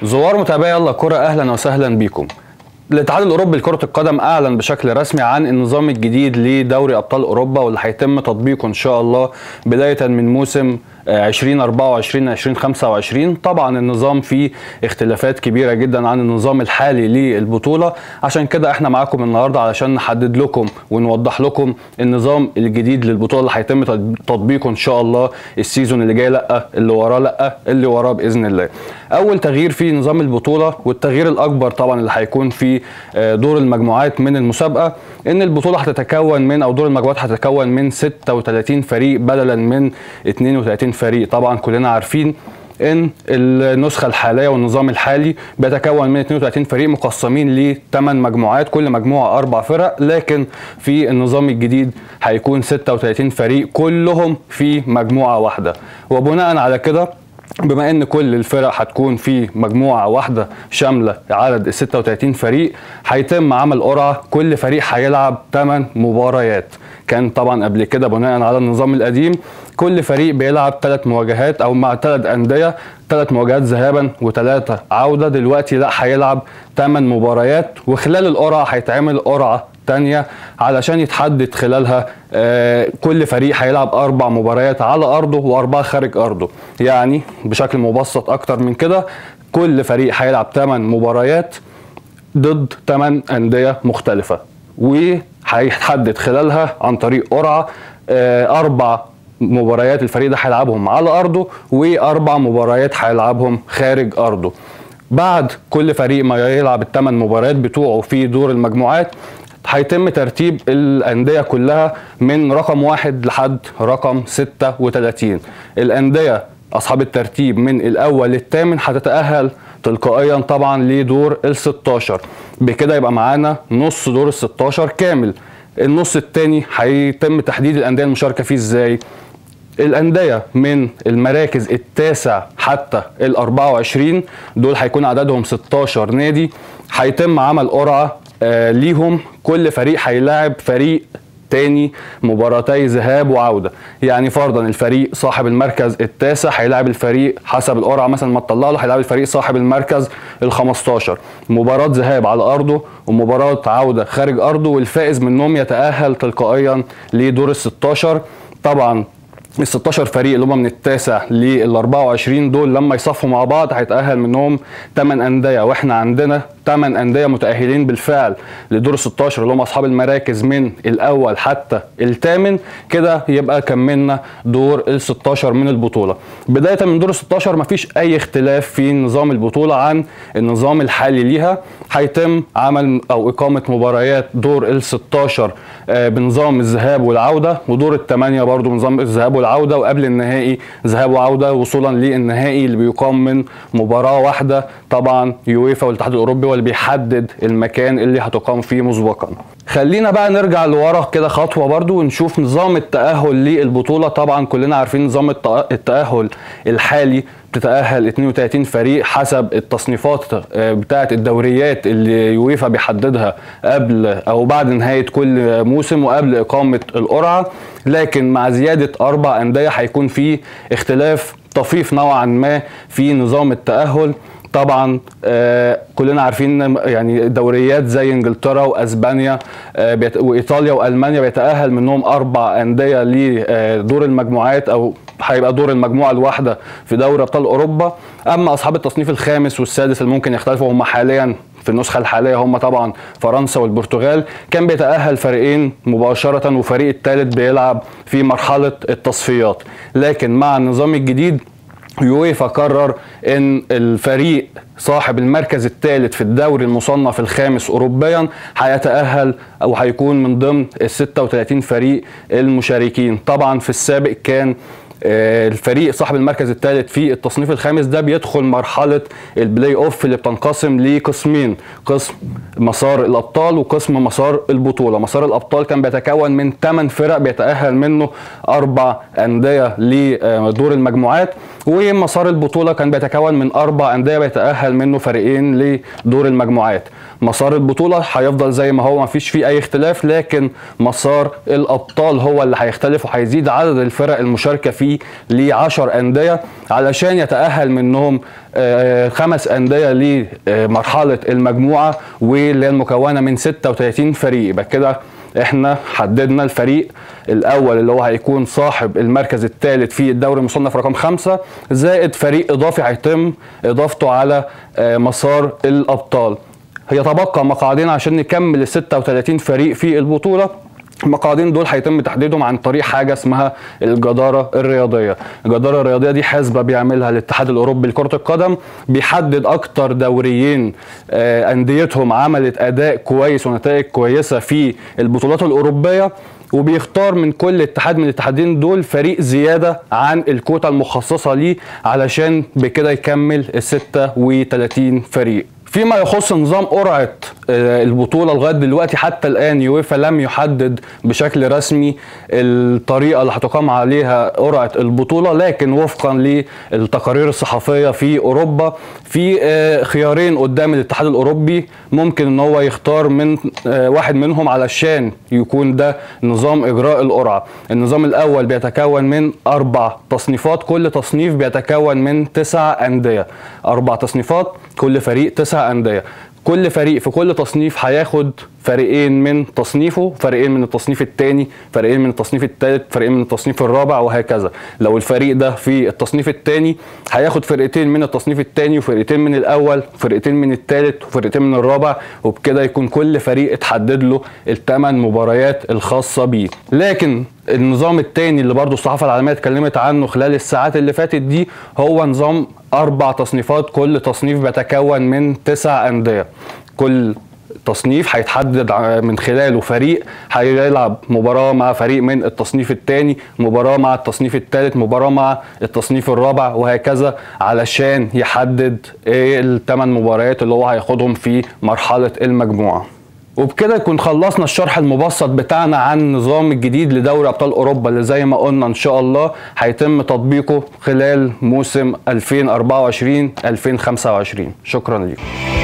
زوار متابعي يلا كرة اهلا وسهلا بكم الاتحاد الاوروبي لكره القدم اعلن بشكل رسمي عن النظام الجديد لدوري ابطال اوروبا واللي هيتم تطبيقه ان شاء الله بدايه من موسم 2024 2025 طبعا النظام فيه اختلافات كبيره جدا عن النظام الحالي للبطوله عشان كده احنا معاكم النهارده علشان نحدد لكم ونوضح لكم النظام الجديد للبطوله اللي هيتم تطبيقه ان شاء الله السيزون اللي جاي لا اللي وراه لا اللي وراه باذن الله اول تغيير في نظام البطوله والتغيير الاكبر طبعا اللي هيكون في دور المجموعات من المسابقه ان البطوله هتتكون من او دور المجموعات هتتكون من 36 فريق بدلا من 32 فريق طبعا كلنا عارفين ان النسخه الحاليه والنظام الحالي بيتكون من 32 فريق مقسمين ل 8 مجموعات كل مجموعه اربع فرق لكن في النظام الجديد هيكون 36 فريق كلهم في مجموعه واحده وبناء على كده بما ان كل الفرق هتكون في مجموعه واحده شامله عدد ال 36 فريق هيتم عمل قرعه كل فريق هيلعب 8 مباريات كان طبعا قبل كده بناء على النظام القديم كل فريق بيلعب ثلاث مواجهات او مع ثلاث انديه ثلاث مواجهات ذهابا وثلاثه عوده دلوقتي لا هيلعب 8 مباريات وخلال القرعه هيتعمل قرعه تانية علشان يتحدد خلالها آه كل فريق هيلعب اربع مباريات على ارضه واربعه خارج ارضه يعني بشكل مبسط اكتر من كده كل فريق هيلعب 8 مباريات ضد 8 انديه مختلفه وهيتحدد خلالها عن طريق قرعه آه اربع مباريات الفريق ده هيلعبهم على ارضه واربع مباريات هيلعبهم خارج ارضه بعد كل فريق ما يلعب الثمان مباريات بتوعه في دور المجموعات هيتم ترتيب الأندية كلها من رقم واحد لحد رقم 36 الأندية أصحاب الترتيب من الأول للثامن هتتأهل تلقائيا طبعا لدور ال 16 بكده يبقى معانا نص دور ال 16 كامل النص الثاني هيتم تحديد الأندية المشاركة فيه ازاي الأندية من المراكز التاسع حتى ال 24 دول هيكون عددهم 16 نادي هيتم عمل قرعة آه ليهم كل فريق هيلاعب فريق تاني مباراتي ذهاب وعوده يعني فرضا الفريق صاحب المركز التاسع هيلاعب الفريق حسب القرعه مثلا ما تطلع له هيلاعب الفريق صاحب المركز ال 15 مباراه ذهاب على ارضه ومباراه عوده خارج ارضه والفائز منهم يتاهل تلقائيا لدور ال 16 طبعا ال 16 فريق اللي هم من التاسع لل 24 دول لما يصفوا مع بعض هيتاهل منهم 8 انديه واحنا عندنا 8 انديه متاهلين بالفعل لدور ال 16 اللي هم اصحاب المراكز من الاول حتى الثامن كده يبقى كملنا دور ال 16 من البطوله بدايه من دور ال 16 مفيش اي اختلاف في نظام البطوله عن النظام الحالي ليها هيتم عمل او اقامه مباريات دور ال 16 بنظام الذهاب والعوده ودور الثمانيه برضو بنظام الذهاب والعوده وقبل النهائي ذهاب وعوده وصولا للنهائي اللي بيقام من مباراه واحده طبعا يويفا والاتحاد الاوروبي هو اللي بيحدد المكان اللي هتقام فيه مسبقا خلينا بقى نرجع لورا كده خطوه برضو ونشوف نظام التاهل للبطوله طبعا كلنا عارفين نظام التاهل الحالي بتتأهل 32 فريق حسب التصنيفات بتاعة الدوريات اللي يويفا بيحددها قبل أو بعد نهاية كل موسم وقبل إقامة القرعة لكن مع زيادة أربع أندية هيكون في اختلاف طفيف نوعا ما في نظام التأهل طبعا آه كلنا عارفين يعني دوريات زي انجلترا واسبانيا آه وايطاليا والمانيا بيتاهل منهم اربع انديه لدور المجموعات او هيبقى دور المجموعه الواحده في دوري ابطال اوروبا اما اصحاب التصنيف الخامس والسادس اللي ممكن يختلفوا هم حاليا في النسخه الحاليه هم طبعا فرنسا والبرتغال كان بيتاهل فريقين مباشره وفريق الثالث بيلعب في مرحله التصفيات لكن مع النظام الجديد يويفا قرر ان الفريق صاحب المركز الثالث في الدوري المصنف الخامس اوروبيا هيتاهل او هيكون من ضمن ال 36 فريق المشاركين طبعا في السابق كان الفريق صاحب المركز الثالث في التصنيف الخامس ده بيدخل مرحله البلاي اوف اللي بتنقسم لقسمين قسم مسار الابطال وقسم مسار البطوله مسار الابطال كان بيتكون من 8 فرق بيتاهل منه اربع انديه لدور المجموعات ومسار البطوله كان بيتكون من اربع انديه بيتاهل منه فريقين لدور المجموعات مسار البطوله هيفضل زي ما هو ما فيش فيه اي اختلاف لكن مسار الابطال هو اللي هيختلف وهيزيد عدد الفرق المشاركه فيه فيه ل 10 انديه علشان يتاهل منهم آه، خمس انديه لمرحله المجموعه واللي هي المكونه من 36 فريق يبقى كده احنا حددنا الفريق الاول اللي هو هيكون صاحب المركز الثالث في الدوري المصنف رقم خمسة زائد فريق اضافي هيتم اضافته على آه، مسار الابطال يتبقى مقعدين عشان نكمل ال 36 فريق في البطوله المقعدين دول هيتم تحديدهم عن طريق حاجه اسمها الجداره الرياضيه الجداره الرياضيه دي حسبه بيعملها الاتحاد الاوروبي لكره القدم بيحدد اكتر دوريين آه، انديتهم عملت اداء كويس ونتائج كويسه في البطولات الاوروبيه وبيختار من كل اتحاد من الاتحادين دول فريق زياده عن الكوتا المخصصه ليه علشان بكده يكمل ال 36 فريق فيما يخص نظام قرعه آه، البطوله لغايه دلوقتي حتى الان يويفا لم يحدد بشكل رسمي الطريقه اللي هتقام عليها قرعه البطوله لكن وفقا للتقارير الصحفيه في اوروبا في آه، خيارين قدام الاتحاد الاوروبي ممكن ان هو يختار من آه، واحد منهم علشان يكون ده نظام اجراء القرعه النظام الاول بيتكون من اربع تصنيفات كل تصنيف بيتكون من تسع انديه اربع تصنيفات كل فريق تسع انديه كل فريق في كل تصنيف هياخد فريقين من تصنيفه فريقين من التصنيف الثاني فريقين من التصنيف الثالث فريقين من التصنيف الرابع وهكذا لو الفريق ده في التصنيف الثاني هياخد فرقتين من التصنيف الثاني وفرقتين من الاول وفرقتين من الثالث وفرقتين من الرابع وبكده يكون كل فريق اتحدد له الثمان مباريات الخاصه بيه لكن النظام الثاني اللي برضو الصحافه العالميه اتكلمت عنه خلال الساعات اللي فاتت دي هو نظام اربع تصنيفات كل تصنيف بيتكون من تسع انديه كل تصنيف هيتحدد من خلاله فريق هيلعب مباراه مع فريق من التصنيف الثاني مباراه مع التصنيف الثالث مباراه مع التصنيف الرابع وهكذا علشان يحدد ايه الثمان مباريات اللي هو هياخدهم في مرحله المجموعه وبكده يكون خلصنا الشرح المبسط بتاعنا عن النظام الجديد لدوري ابطال اوروبا اللي زي ما قلنا ان شاء الله هيتم تطبيقه خلال موسم 2024 2025 شكرا لكم